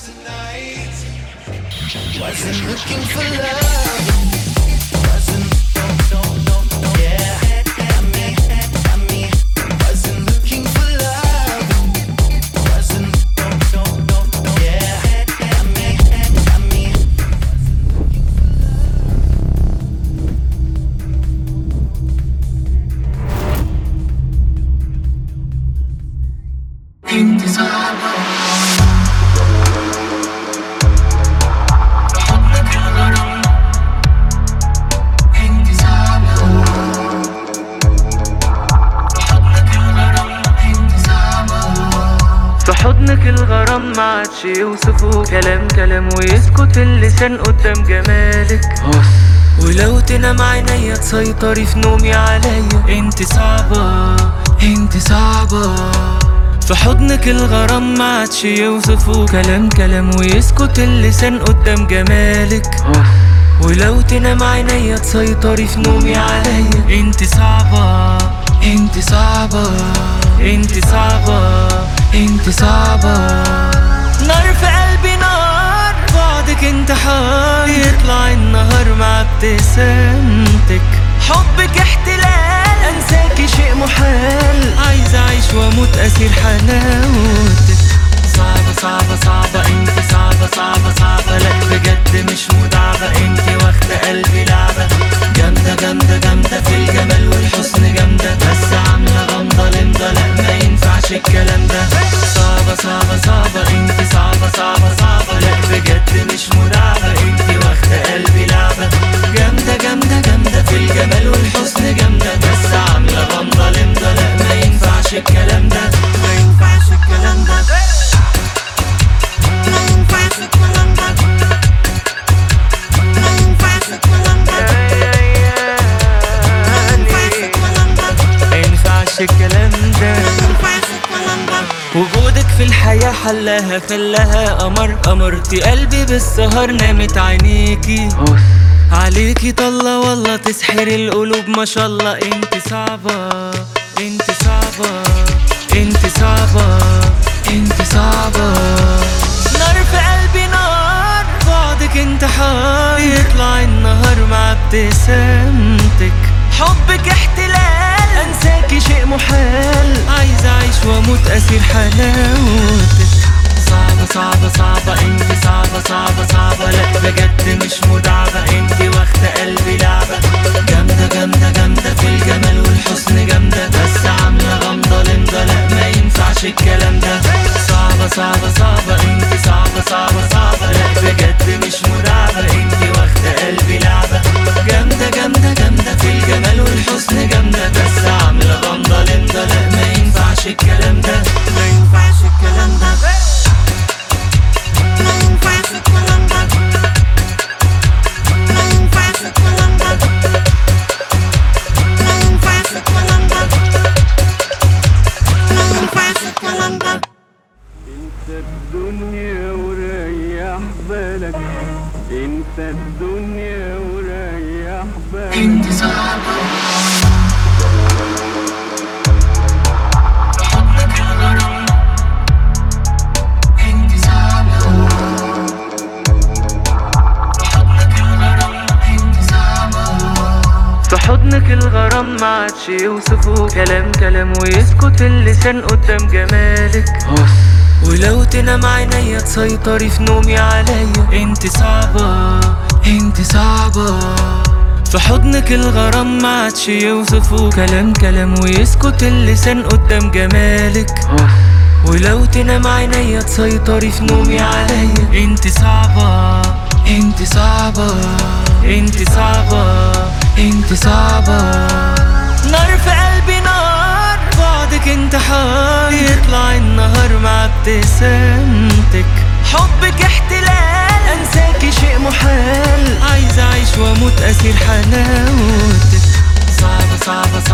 tonight. Wasn't looking for love. Wasn't, no, no, no, no, yeah. Got me, got me. Wasn't looking for love. Wasn't, no, no, no, no, yeah. Got me, got me. في حضنك الغرام ما عادش يوصفه كلام كلام ويسكت اللسان قدام جمالك ولو تنام عينيا تسيطري في نومي عليا انت صعبة انت صعبة في حضنك الغرام ما عادش يوصفه كلام كلام ويسكت اللسان قدام جمالك ولو تنام عينيا تسيطري في نومي عليا انت صعبة انت صعبة انت صعبة انت صعبة نار في قلبي نار بعدك انتحار يطلع النهار مع ابتسامتك حبك احتلال انساكي شيء محال عايز اعيش واموت اسير حلاوتك صعبة صعبة صعبة انت صعبة صعبة صعبة لا بجد مش مدعبة انت واخدة قلبي لعبة جامدة جامدة جامدة في الجمال والحسن جامدة بس عاملة غمضة لمضة لا ما ينفعش الكلام ده صعبة صعبة صعبة انت صعبة صعبة صعبة لا بجد مش مدعبة انت واخدة قلبي لعبة جامدة جامدة جامدة في الجمال والحسن جامدة بس عاملة غمضة لمضة لا ما ينفعش الكلام ده ما ينفعش الكلام ده ينفعش الكلام ده وجودك في الحياة حلاها خلاها قمر قمرتي قلبي بالسهر نامت عينيكي عليكي طلة والله تسحر القلوب ما شاء الله انت صعبة انت صعبة انت صعبة انت صعبة نار في قلبي نار بعدك انتحار يطلع النهار مع ابتسامتك حبك احتلال انساكي شيء محال عايز اعيش واموت اسير حلاوتك صعبة صعبة صعبة انت صعبة صعبة صعبة لا بجد مش مدعبة انت واخدة قلبي لعبة جامدة جامدة جامدة في الجمال والحسن جامدة بس عاملة غمضة لمضة لا ما ينفعش الكلام ده صعبة صعبة صعبة انت صعبة صعبة صعبة لا بجد مش مدعبة انت واخدة قلبي لعبة جامدة جامدة جامدة في الجمال والحسن جامدة بس عاملة غمضة لمضة لا ما ينفعش الكلام ده ما ينفعش الكلام ده انت الدنيا وريح بالك انت الدنيا وريح بالك في حضنك الغرام ما عادش يوصفه كلام كلام ويسكت اللسان قدام جمالك ولو تنام عينيا تسيطري في نومي عليا انت صعبة انت صعبة في حضنك الغرام ما عادش يوصفه كلام كلام ويسكت اللسان قدام جمالك ولو تنام عينيا تسيطري في نومي عليا انت صعبة انت صعبة انت صعبة انت صعبة نار في قلبي نار بعدك انتحار يطلع النهار مع ابتسامتك حبك احتلال انساكي شيء محال عايز اعيش واموت اسير حلاوتك صعبة صعبة